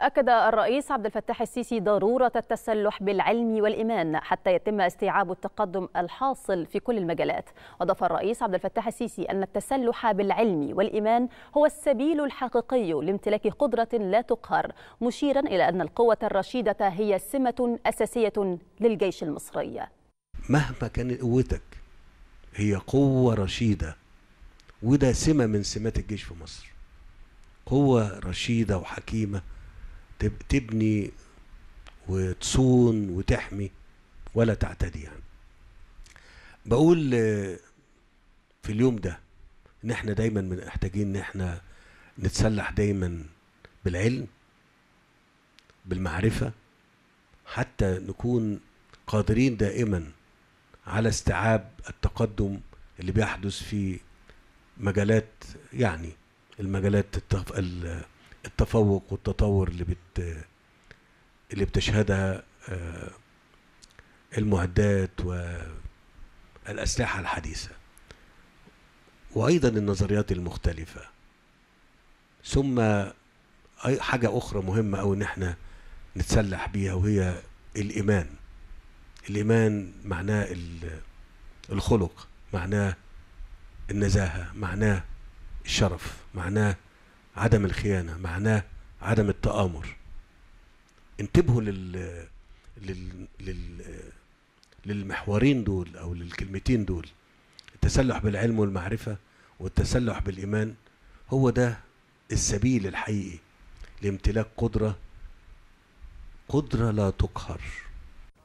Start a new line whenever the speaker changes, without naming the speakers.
أكد الرئيس عبد الفتاح السيسي ضرورة التسلح بالعلم والإيمان حتى يتم استيعاب التقدم الحاصل في كل المجالات وأضاف الرئيس عبد الفتاح السيسي أن التسلح بالعلم والإيمان هو السبيل الحقيقي لامتلاك قدرة لا تقهر مشيرا إلى أن القوة الرشيدة هي سمة أساسية للجيش المصري
مهما كانت قوتك هي قوة رشيدة وده سمة من سمات الجيش في مصر قوة رشيدة وحكيمة تبني وتصون وتحمي ولا تعتدي يعني بقول في اليوم ده ان احنا دايما محتاجين ان احنا نتسلح دايما بالعلم بالمعرفة حتى نكون قادرين دائما على استيعاب التقدم اللي بيحدث في مجالات يعني المجالات التفوق والتطور اللي بت اللي بتشهدها المعدات والأسلحة الحديثة وأيضا النظريات المختلفة ثم حاجة أخرى مهمة أو إن احنا نتسلح بيها وهي الإيمان الإيمان معناه الخلق معناه النزاهة معناه الشرف معناه عدم الخيانة معناه عدم التآمر انتبهوا لل... لل... لل... للمحورين دول أو للكلمتين دول التسلح بالعلم والمعرفة والتسلح بالإيمان هو ده السبيل الحقيقي لامتلاك قدرة قدرة لا تقهر